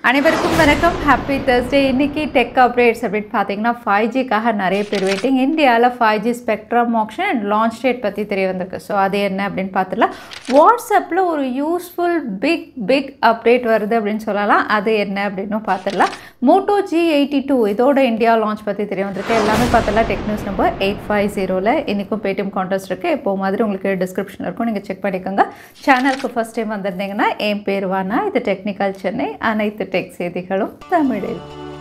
அனைவருக்கும் வணக்கம் happy Thursday இன்னைக்கு டெக் அப்டேட்ஸ் அப்படின்னு பார்த்தீங்கன்னா ஃபைவ் ஜிக்காக நிறைய பேர் வெயிட்டிங் இந்தியாவில் five G spectrum auction and launch date பற்றி தெரிய வந்திருக்கு ஸோ அது என்ன அப்படின்னு பார்த்துலாம் வாட்ஸ்அப்பில் ஒரு யூஸ்ஃபுல் பிக் பிக் அப்டேட் வருது அப்படின்னு சொல்லலாம் அது என்ன அப்படின்னு பார்த்துடலாம் மோட்டோ ஜி எயிட்டி டூ இதோட இந்தியா லான்ச் பற்றி தெரிய வந்திருக்கு எல்லாமே பார்த்தலாம் tech news number eight five ஜீரோவில் இன்றைக்கும் பேடிஎம் கான்டெஸ்ட் இருக்குது இப்போ மாதிரி உங்களுக்கு டிஸ்கிரிப்ஷன் இருக்கும் நீங்கள் செக் பண்ணிக்கோங்க சேனலுக்கு ஃபஸ்ட் டைம் வந்திருந்தீங்கன்னா என் பேர் வானா இது டெக்னிக்கல் சென்னை அனைத்து டெக் செய்திகளும் தமிழில்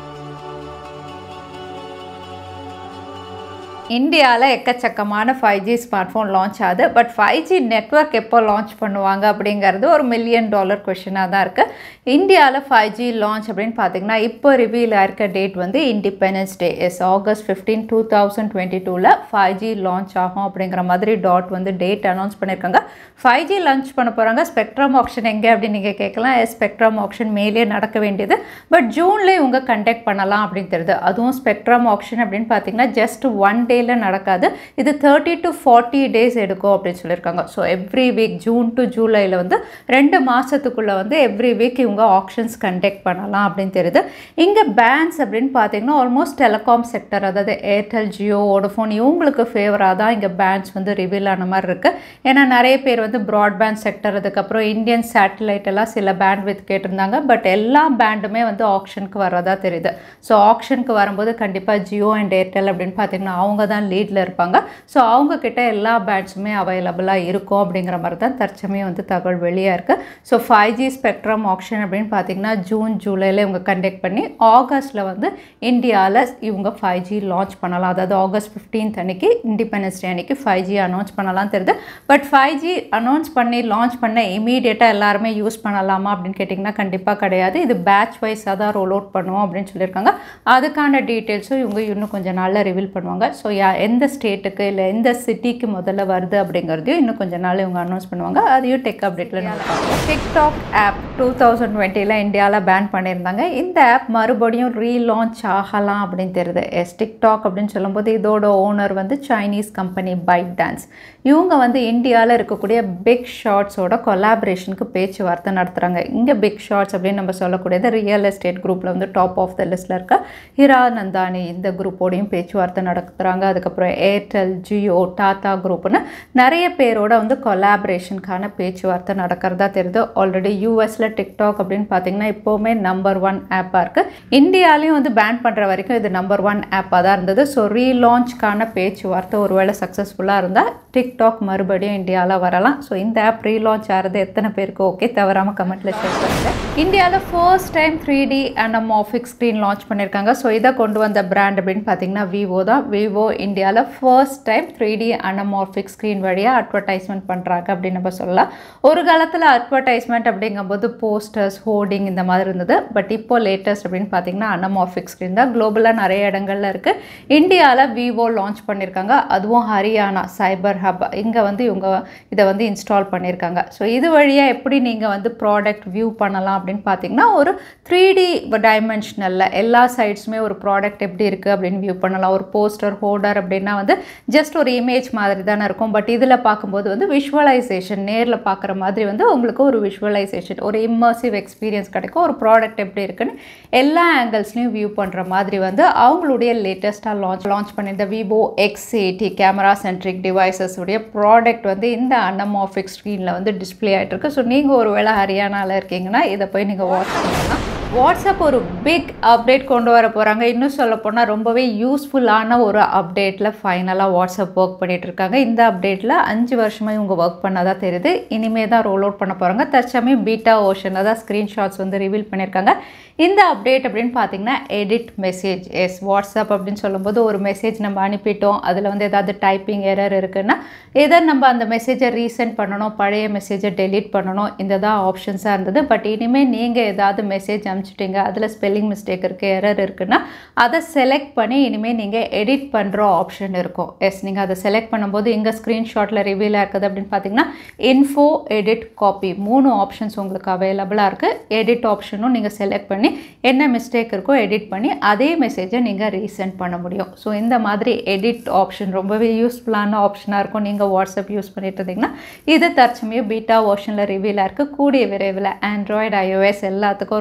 இந்தியாவில் எக்கச்சக்கமான five G smart phone launch ஆகுது பட் ஃபைவ் ஜி நெட்ஒர்க் எப்போ லான்ச் பண்ணுவாங்க அப்படிங்கிறது ஒரு மில்லியன் டாலர் கொஷினாக தான் இருக்குது இந்தியாவில் ஃபைவ் ஜி லான்ச் அப்படின்னு பார்த்தீங்கன்னா இப்போ ரிவீல் ஆயிருக்க டேட் வந்து Independence Day yes August fifteen two thousand twenty டூவில் ஃபைவ் ஜி லான்ச் ஆகும் அப்படிங்கிற மாதிரி டாட் வந்து டேட் அனௌன்ஸ் பண்ணியிருக்காங்க ஃபைவ் ஜி லான்ச் பண்ண போகிறாங்க ஸ்பெக்ட்ரம் ஆப்ஷன் எங்கே அப்படின்னு நீங்கள் கேட்கலாம் ஸ்பெக்ட்ரம் ஆப்ஷன் மேலே நடக்க வேண்டியது பட் ஜூன்லேயே இவங்க கண்டக்ட் பண்ணலாம் அப்படின்னு தெரியுது அதுவும் ஸ்பெக்ட்ரம் ஆப்ஷன் அப்படின்னு பார்த்தீங்கன்னா ஜஸ்ட் ஒன் டேயில் நடக்காது இது தேர்ட்டி டு ஃபார்ட்டி டேஸ் எடுக்கும் அப்படின்னு சொல்லியிருக்காங்க so every week June to ஜூலையில் வந்து ரெண்டு மாதத்துக்குள்ளே வந்து எவ்ரி வீக் இவங்க ஆப்ஷன்ஸ் கண்டக்ட் பண்ணலாம் அப்படின்னு தெரியுது இங்கே பேன்ஸ் அப்படின்னு பார்த்தீங்கன்னா ஆல்மோஸ்ட் டெலிகாம் செக்டர் அதாவது ஏர்டெல் ஜியோ வோடஃபோன் இவங்களுக்கு ஃபேவராக தான் இங்கே பேன்ஸ் வந்து ரிவீல் ஆன மாதிரி இருக்குது ஏன்னா நிறைய பேர் வந்து ப்ராட்பேண்ட் செக்டர் அதுக்கப்புறம் இந்தியன் சேட்டலைட் எல்லாம் சில பேண்ட் வித் கேட்டிருந்தாங்க பட் எல்லா பேண்டுமே வந்து ஆப்ஷனுக்கு வரதா தெரியுது ஸோ ஆப்ஷனுக்கு வரும்போது கண்டிப்பாக ஜியோ அண்ட் ஏர்டெல் அப்படின்னு பார்த்தீங்கன்னா அவங்க தான் லீடில் இருப்பாங்க ஸோ அவங்க கிட்ட எல்லா பேண்ட்ஸுமே அவைலபிளாக இருக்கும் அப்படிங்கிற மாதிரி தான் தற்சமயம் வந்து தகவல் வெளியாக இருக்குது so five G spectrum auction அப்படின்னு பார்த்தீங்கன்னா ஜூன் ஜூலையில் இவங்க கண்டக்ட் பண்ணி ஆகஸ்ட்டில் வந்து இந்தியாவில் இவங்க ஃபைவ் ஜி லான்ச் பண்ணலாம் அதாவது ஆகஸ்ட் ஃபிஃப்டீன்த் அன்னைக்கு இண்டிபெண்டன்ஸ் டே அன்னைக்கு ஃபைவ் ஜி அனௌன்ஸ் பண்ணலாம் தெரியுது பட் ஃபைவ் ஜி அனௌன்ஸ் பண்ணி லான்ச் பண்ண இமீடியட்டாக எல்லாருமே யூஸ் பண்ணலாமா அப்படின்னு கேட்டிங்கன்னா கண்டிப்பாக கிடையாது இது பேட்ச் வைஸாக தான் ரோல் அவுட் பண்ணுவோம் அப்படின்னு சொல்லியிருக்காங்க அதுக்கான டீட்டெயில்ஸும் இவங்க இன்னும் கொஞ்சம் நாளில் ரிவீல் பண்ணுவாங்க ஸோ யா எந்த ஸ்டேட்டுக்கு இல்லை எந்த சிட்டிக்கு முதல்ல வருது அப்படிங்கிறதையும் இன்னும் கொஞ்சம் நாள் இவங்க அனௌன்ஸ் பண்ணுவாங்க அதையும் டெக் அப்டேட்டில் நம்ம பார்ப்போம் டிக்டாக் ஆப் டூ தௌசண்ட் டுவெண்ட்டியில் இந்தியாவில் பேன் பண்ணியிருந்தாங்க இந்த ஆப் மறுபடியும் ரீலான்ச் ஆகலாம் அப்படின்னு தெரியுது எஸ் டிக்டாக் அப்படின்னு சொல்லும்போது இதோட ஓனர் வந்து சைனீஸ் கம்பெனி பைட் டான்ஸ் இவங்க வந்து இந்தியாவில் இருக்கக்கூடிய பிக் ஷார்ட்ஸோட கொலாபரேஷனுக்கு பேச்சுவார்த்தை நடத்துகிறாங்க இங்கே பிக் ஷார்ட்ஸ் அப்படின்னு நம்ம சொல்லக்கூடியது ரியல் எஸ்டேட் குரூப்பில் வந்து டாப் ஆஃப் த லிஸ்ட்டில் இருக்க ஹிரா நந்தானி இந்த குரூப்போடையும் பேச்சுவார்த்தை நடத்துகிறாங்க அதுக்கப்புறம் ஏர்டெல் ஜியோ டாடா குரூப்னு நிறைய பேரோட வந்து கொலாபரேஷனுக்கான பேச்சுவார்த்தை நடக்கிறதா தெரியுது ஆல்ரெடி யூஎஸில் டிக்டாக் அப்படின்னு பார்த்தீங்கன்னா இப்போவுமே நம்பர் ஒன் ஆப்பாக இருக்குது இந்தியாலையும் வந்து பேன் பண்ணுற வரைக்கும் இது நம்பர் ஒன் ஆப்பாக தான் இருந்தது ஸோ ரீலான்ச்க்கான பேச்சுவார்த்தை ஒருவேளை சக்ஸஸ்ஃபுல்லாக இருந்தால் டிக்டாக் மறுபடியும் இந்தியாவில் வரலாம் ஸோ இந்த ஆப் ரீலான்ச் ஆகிறது எத்தனை பேருக்கு ஓகே தவறாமல் கமெண்ட்டில் ஷேர் பண்ணுங்கள் இந்தியாவில் first time three D anamorphic screen launch பண்ணியிருக்காங்க ஸோ இதை கொண்டு வந்த பிராண்ட் அப்படின்னு பார்த்தீங்கன்னா விவோ தான் விவோ இந்தியாவில் first time three D anamorphic screen வழியாக அட்வர்டைஸ்மெண்ட் பண்ணுறாங்க அப்படின்னு நம்ம சொல்லலாம் ஒரு காலத்தில் அட்வர்டைஸ்மெண்ட் அப்படிங்கும்போது போஸ்டர்ஸ் ஹோர்டிங் இந்த மாதிரி இருந்தது பட் இப்போ லேட்டஸ்ட் அப்படின்னு பார்த்தீங்கன்னா அனமார்பிக் ஸ்க்ரீன் தான் குளோபலாக நிறைய இடங்கள்ல இருக்குது இந்தியாவில் விவோ லான்ச் பண்ணியிருக்காங்க அதுவும் ஹரியானா சைபர் ஹப் இங்கே வந்து இவங்க இதை வந்து இன்ஸ்டால் பண்ணியிருக்காங்க ஸோ இது வழியாக எப்படி நீங்கள் வந்து ப்ராடக்ட் வியூ பண்ணலாம் அப்படின்னு பார்த்தீங்கன்னா ஒரு த்ரீ டி டைமென்ஷனலில் எல்லா சைட்ஸுமே ஒரு ப்ராடக்ட் எப்படி இருக்குது அப்படின்னு வியூ பண்ணலாம் ஒரு போஸ்டர் ஹோல்டர் அப்படின்னா வந்து ஜஸ்ட் ஒரு இமேஜ் மாதிரி தானே இருக்கும் பட் இதில் பார்க்கும்போது வந்து விஷுவலைசேஷன் நேரில் பார்க்குற மாதிரி வந்து உங்களுக்கு ஒரு விஷுவலைசேஷன் ஒரு இம்மர்சிவ் எக்ஸ்பீரியன்ஸ் கிடைக்கும் ஒரு ப்ராடக்ட் எப்படி இருக்குன்னு எல்லா ஆங்கிள்ஸ்லையும் வியூ பண்ணுற மாதிரி வந்து அவங்களுடைய லேட்டஸ்ட்டாக லான்ச் லான்ச் பண்ணியிருந்த Vivo X eighty camera centric devices உடைய ப்ராடக்ட் வந்து இந்த அன்னமாஃபிக் ஸ்க்ரீனில் வந்து டிஸ்பிளே ஆகிட்டு இருக்கு ஸோ நீங்கள் ஒரு வேளை ஹரியானாவில் இருக்கீங்கன்னா இதை போய் நீங்கள் வாட்ச் பண்ணலாம் வாட்ஸ்அப் ஒரு பிக் அப்டேட் கொண்டு வர போகிறாங்க இன்னும் சொல்ல போனால் ரொம்பவே யூஸ்ஃபுல்லான ஒரு அப்டேட்டில் ஃபைனலாக வாட்ஸ்அப் ஒர்க் பண்ணிகிட்டு இருக்காங்க இந்த அப்டேட்டில் அஞ்சு வருஷமாக இவங்க ஒர்க் பண்ணதாக தெரியுது இனிமே தான் ரோல் அவுட் பண்ண போகிறாங்க தற்சமயம் பீட்டா ஓஷனில் தான் ஸ்க்ரீன்ஷாட்ஸ் வந்து ரிவீல் பண்ணியிருக்காங்க இந்த அப்டேட் அப்படின்னு பார்த்தீங்கன்னா எடிட் மெசேஜ் எஸ் வாட்ஸ்அப் அப்படின்னு சொல்லும்போது ஒரு மெசேஜ் நம்ம அனுப்பிட்டோம் அதில் வந்து ஏதாவது டைப்பிங் எரர் இருக்குன்னா எதை நம்ம அந்த மெசேஜை ரீசெண்ட் பண்ணணும் பழைய மெசேஜை டெலீட் பண்ணணும் இந்த தான் ஆப்ஷன்ஸாக இருந்தது பட் இனிமேல் நீங்கள் ஏதாவது மெசேஜ் அனுப்பிச்சிட்டிங்க அதில் ஸ்பெல்லிங் மிஸ்டேக் இருக்குது எரர் இருக்குன்னா அதை செலக்ட் பண்ணி இனிமேல் நீங்கள் எடிட் பண்ணுற ஆப்ஷன் இருக்கும் எஸ் நீங்கள் அதை செலக்ட் பண்ணும்போது இங்கே ஸ்க்ரீன்ஷாட்டில் ரிவீலாக இருக்குது அப்படின்னு பார்த்தீங்கன்னா இன்ஃபோ எடிட் காப்பி மூணு ஆப்ஷன்ஸ் உங்களுக்கு அவைலபிளாக இருக்குது எடிட் ஆப்ஷனும் நீங்கள் செலக்ட் பண்ணி என்ன மிஸ்டேக் இருக்கோ எடிட் பண்ணி அதே மெசேஜை நீங்கள் ரீசெண்ட் பண்ண முடியும் ஸோ இந்த மாதிரி எடிட் ஆப்ஷன் ரொம்பவே யூஸ்ஃபுல்லான ஆப்ஷனாக இருக்கும் நீங்கள் வாட்ஸ்அப் யூஸ் பண்ணிட்டு இருந்தீங்கன்னா இது தற்சமயம் பீட்டா வெர்ஷனில் ரிவீலாக இருக்குது கூடிய விரைவில் ஆண்ட்ராய்டு iOS எல்லாத்துக்கும் ரோல் அவுட் ஆகும்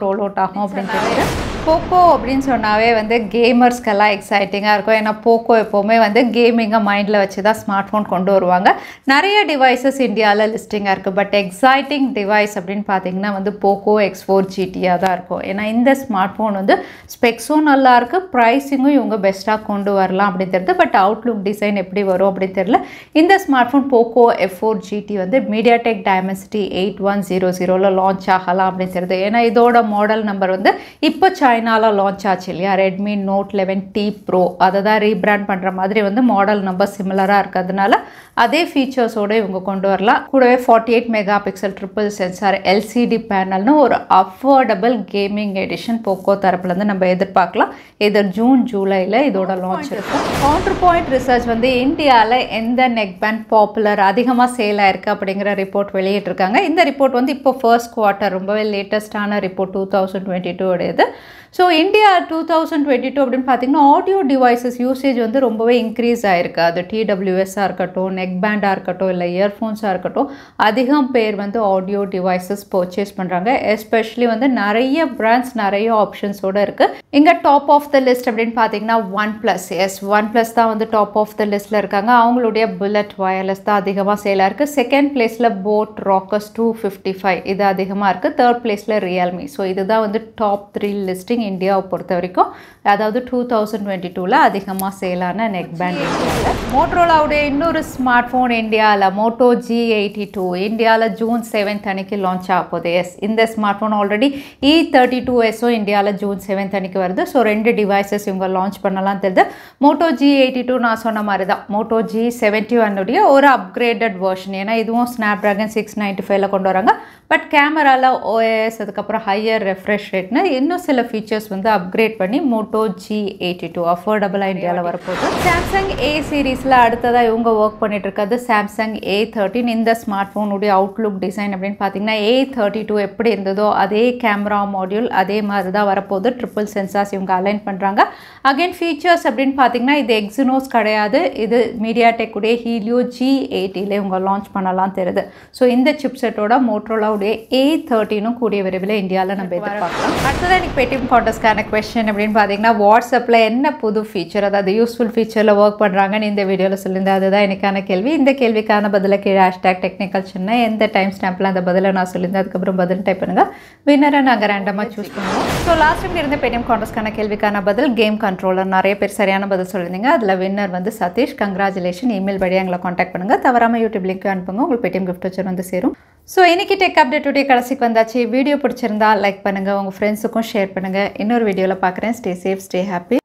ஆகும் அப்படின்னு சொல்லிட்டு போக்கோ அப்படின்னு சொன்னாவே வந்து கேமர்ஸ்க்கெல்லாம் எக்ஸைட்டிங்காக இருக்கும் ஏன்னா போக்கோ எப்போவுமே வந்து கேமிங்கை மைண்டில் வச்சு தான் ஸ்மார்ட் ஃபோன் கொண்டு வருவாங்க நிறைய டிவைசஸ் இந்தியாவில் லிஸ்டிங்காக இருக்குது பட் எக்ஸைட்டிங் டிவைஸ் அப்படின்னு பார்த்தீங்கன்னா வந்து போக்கோ எக்ஸ் ஃபோர் ஜிடியாக தான் இருக்கும் ஏன்னா இந்த ஸ்மார்ட் ஃபோன் வந்து ஸ்பெக்ஸும் நல்லா இருக்குது ப்ரைஸிங்கும் இவங்க பெஸ்ட்டாக கொண்டு வரலாம் அப்படின்னு தெரியுது பட் அவுட்லுக் டிசைன் எப்படி வரும் அப்படின்னு தெரியல இந்த smart phone Poco F four GT வந்து MediaTek Dimensity eight one zero ஜீரோவில் லான்ச் ஆகலாம் அப்படின்னு தெரியுது ஏன்னா இதோட மாடல் நம்பர் வந்து இப்போ சைனாவில் லான்ச் ஆச்சு இல்லையா Redmi Note eleven T Pro அதை தான் ரீபிராண்ட் பண்ணுற மாதிரி வந்து மாடல் நம்பர் சிமிலராக இருக்கிறதுனால அதே ஃபீச்சர்ஸோடு இவங்க கொண்டு வரலாம் கூடவே forty eight mega pixel triple sensor LCD பேனல்னு ஒரு அஃபோர்டபுள் கேமிங் எடிஷன் போக்கோ தரப்புலேருந்து நம்ம எதிர்பார்க்கலாம் இது ஜூன் ஜூலையில் இதோட லான்ச் இருக்கும் கவுண்டர் பாயிண்ட் ரிசர்ச் வந்து இந்தியாவில் எந்த நெக் பேண்ட் பாப்புலர் அதிகமாக சேல் ஆயிருக்கு அப்படிங்கிற ரிப்போர்ட் வெளியிட்டிருக்காங்க இந்த ரிப்போர்ட் வந்து இப்போ ஃபர்ஸ்ட் குவார்ட்டர் ரொம்பவே லேட்டஸ்டான report two thousand twenty two உடையது so India two thousand twenty two அப்படின்னு பார்த்தீங்கன்னா ஆடியோ டிவைசஸ் யூசேஜ் வந்து ரொம்பவே இன்க்ரீஸ் ஆயிருக்கு அது டிடபிள்யூஎஸ்ஸாக இருக்கட்டும் நெக் பேண்டாக இருக்கட்டும் இல்லை இயர்ஃபோன்ஸாக இருக்கட்டும் அதிகம் பேர் வந்து ஆடியோ டிவைசஸ் பர்ச்சேஸ் பண்ணுறாங்க எஸ்பெஷலி வந்து நிறைய பிராண்ட்ஸ் நிறைய ஆப்ஷன்ஸோடு இருக்குது இங்கே டாப் ஆஃப் த லிஸ்ட் அப்படின்னு பார்த்தீங்கன்னா OnePlus yes OnePlus தான் வந்து டாப் ஆஃப் த லிஸ்ட்டில் இருக்காங்க அவங்களுடைய புல்லட் வயர்லெஸ் தான் அதிகமாக சேலாக இருக்குது செகண்ட் பிளேஸில் Boat Rockers two fifty five இது அதிகமாக இருக்குது தேர்ட் பிளேஸில் ரியல்மி ஸோ இதுதான் வந்து டாப் த்ரீ லிஸ்டிங் இந்தியாவை பொறுத்த வரைக்கும் அதாவது டூ தௌசண்ட் டுவெண்ட்டி டூவில் அதிகமாக சேலான நெக் பேண்ட் இந்தியாவில் மோட்ரோலாவுடைய இன்னொரு ஸ்மார்ட் ஃபோன் இந்தியாவில் மோட்டோ ஜி எயிட்டி டூ இந்தியாவில் ஜூன் செவன்த் அன்னைக்கு லான்ச் ஆக போகுது எஸ் இந்த smart phone already E thirty two எஸும் இந்தியாவில் ஜூன் செவன்த் அன்னைக்கு வருது ஸோ ரெண்டு டிவைசஸ் இவங்க லான்ச் பண்ணலாம் தெரியுது மோட்டோ ஜி எயிட்டி டூ நான் சொன்ன மாதிரி தான் மோட்டோ ஜி செவன்ட்டி ஒன்னுடைய ஒரு அப்கிரேடட் வெர்ஷன் ஏன்னா இதுவும் ஸ்னாப் ட்ராகன் சிக்ஸ் நைன்ட்டி ஃபைவ்ல கொண்டு வராங்க பட் கேமராவில் ஓஎஸ் அதுக்கப்புறம் ஹையர் ரெஃப்ரெஷ் ரேட்னு இன்னும் சில ஃபீச்சர்ஸ் வந்து அப்கிரேட் பண்ணி மோட்டோ ஜி எயிட்டி டூ அஃபோர்டபுளாக இந்தியாவில் வரப்போகுது சாம்சங் ஏ சீரீஸில் அடுத்ததாக இவங்க ஒர்க் பண்ணிட்டு இருக்கிறது சாம்சங் ஏ தேர்ட்டின் இந்த ஸ்மார்ட் ஃபோனுடைய அவுட்லுக் டிசைன் அப்படின்னு பார்த்தீங்கன்னா ஏ தேர்ட்டி டூ எப்படி இருந்ததோ அதே கேமரா மாடியூல் அதே மாதிரி தான் வரப்போகுது ட்ரிபிள் சென்சார்ஸ் இவங்க அலைன் பண்ணுறாங்க அகைன் ஃபீச்சர்ஸ் அப்படின்னு பார்த்தீங்கன்னா இது எக்ஸினோஸ் கிடையாது இது மீடியாடெக் உடைய ஹீலியோ ஜி எயிட்டியில் இவங்க லான்ச் பண்ணலாம் தெரியுது ஸோ இந்த சிப்செட்டோட மோட்ரோலாவுடைய ஏ தேர்ட்டினும் கூடிய விரைவில் இந்தியாவில் நம்ம எதிர்பார்க்கலாம் அடுத்ததான் எனக்கு பேடிஎம் கான்டெஸ்ட்கான கொஸ்டின் அப்படின்னு பார்த்தீங்கன்னா வாட்ஸ்அப்பில் என்ன புது ஃபீச்சர் அதாவது யூஸ்ஃபுல் ஃபீச்சரில் ஒர்க் பண்ணுறாங்கன்னு இந்த வீடியோவில் சொல்லியிருந்தேன் அதுதான் எனக்கான கேள்வி இந்த கேள்விக்கான பதிலை கீழே ஹேஷ்டாக் டெக்னிக்கல் சின்ன எந்த டைம் ஸ்டாம்பில் அந்த பதிலை நான் சொல்லியிருந்தேன் அதுக்கப்புறம் பதில் டைப் பண்ணுங்கள் வின்னரை நாங்கள் ரேண்டமாக சூஸ் பண்ணுவோம் ஸோ லாஸ்ட் டைம் இருந்த பேடிஎம் கான்டெஸ்ட்கான கேள்விக்கான பதில் கேம் கண்ட்ரோலர் நிறைய பேர் சரியான பதில் சொல்லியிருந்தீங்க அதில் வின்னர் வந்து சதீஷ் கங்க்ராச்சுலேஷன் இமெயில் வழியாக எங்களை காண்டாக்ட் பண்ணுங்கள் தவறாமல் யூடியூப் லிங்க் அனுப்புங்க உங்களுக்கு பேடிஎம் கிஃப்ட் வச்சர் வந்து சேரும் ஸோ இன்றைக்கி டெக் அப்டேட் டுடே கடைசிக்கு வந்தாச்சு வீடியோ பிடிச்சிருந்தா லைக் பண்ணுங்கள் உங்கள் ஃப்ரெண்ட்ஸுக்கும் ஷேர் பண்ணுங்கள் இன்னொரு வீடியோவில் பார்க்குறேன் ஸ்டே சேஃப் ஸ்டே ஹாப்பி